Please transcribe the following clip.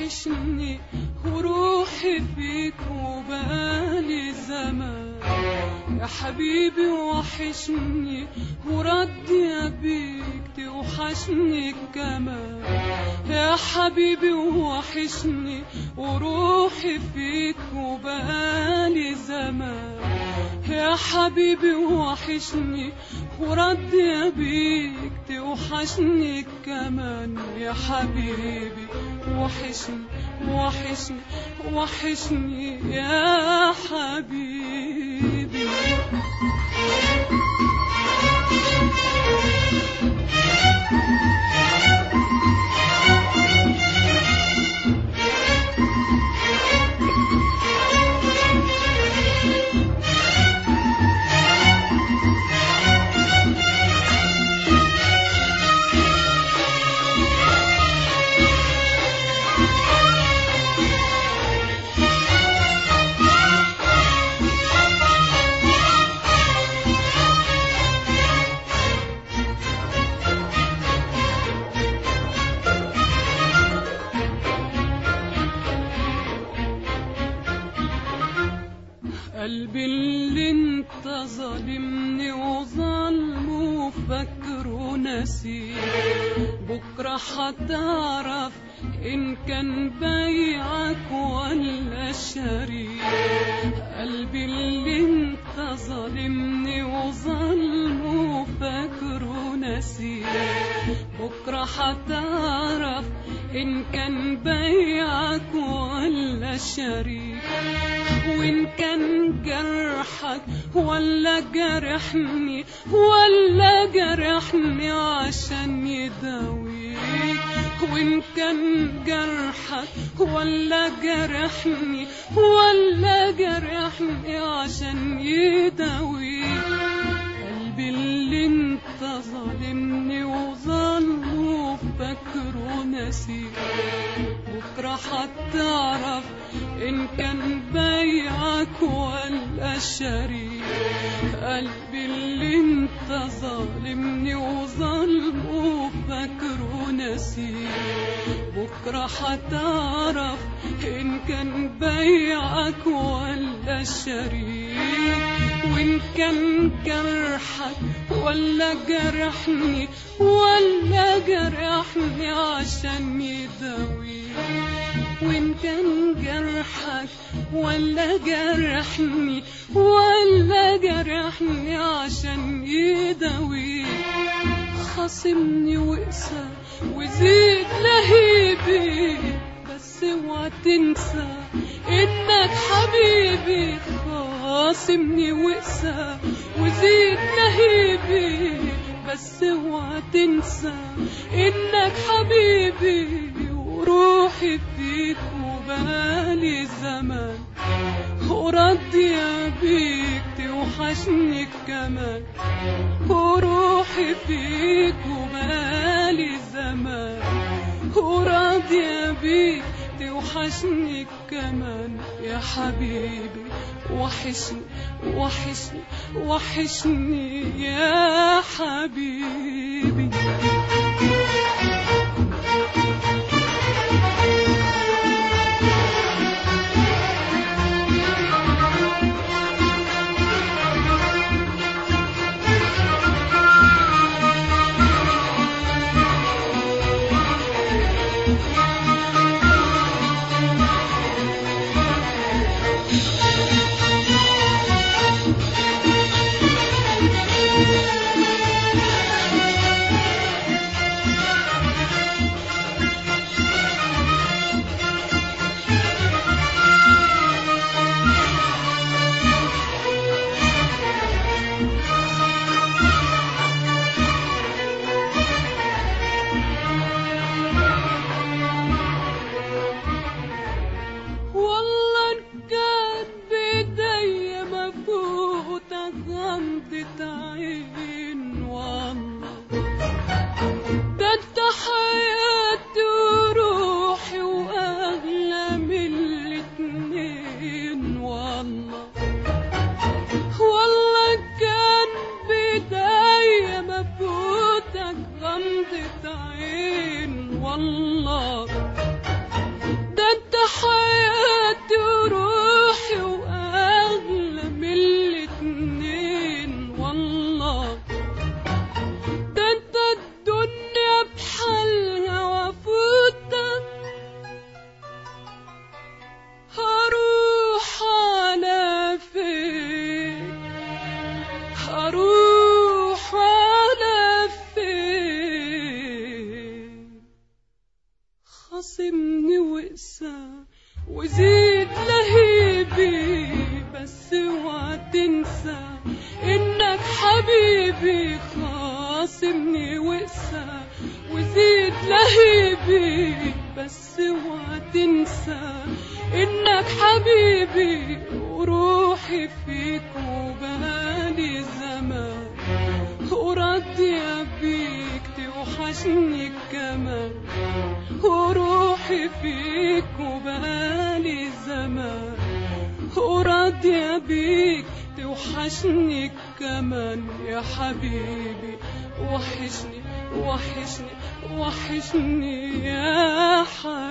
وحشني وروحي فيك وبقالي زمان يا حبيبي وحشني وردي بيك توحشني كمان يا حبيبي وحشني وروحي فيك وبقالي زمان يا حبيبي وحشني وردي بيك توحشني كمان يا حبيبي وحشني وحشني وحشني يا حبيبي قلبي اللي انت ظالمني وظلمه فاكره نسي بكرة هتعرف إن كان بيعك ولا شريك قلبي اللي انت ظالمني وظلمه فاكره نسي بكرة هتعرف إن كان بيعك ولا شريك وإن كان جرحك ولا جرحني ولا جرحني عشان يداويك وإن كان جرحك ولا جرحني ولا جرحني عشان يداويك قلبي اللي انت ظالمني وظلمه فاكره نسيك بكرة هتعرف إن كان بيعك ولا شريك قلبي اللي انت ظالمني وظلمه فاكره نسيك بكرة هتعرف إن كان بيعك ولا شريك وإن كان جرحك ولا جرحني ولا جرحني عشان يداويك وإن كان جرحك ولا جرحني ولا جرحني عشان يداويك خاصمني وقسى وزيد لهيبي بس اوعى تنسى انك حبيبي خاصمني وقسى وزيد لهيبي بس اوعى تنسى انك حبيبي وروحي فيك وبالي زمان وردي بيك توحشني كمان وروحي فيك وبالي زمان وراضية بيك توحشني كمان يا حبيبي وحشني وحشني وحشني يا حبيبي والله إن كان بيدي مفوت غمضة عين والله ده انت حياتي وروحي واغلى من الاتنين والله والله إن كان بيدي مفوتك غمضة عين والله ده وسيبني وقسى وزيد لهيبي بس اوعى تنسى انك حبيبي وروحي فيك وبقالي زمان وراضي بيك توحشني كمان وروحي فيك وبقالي زمان وراضية بيك توحشني كمان يا حبيبي وحشني وحشني وحشني يا حبيبي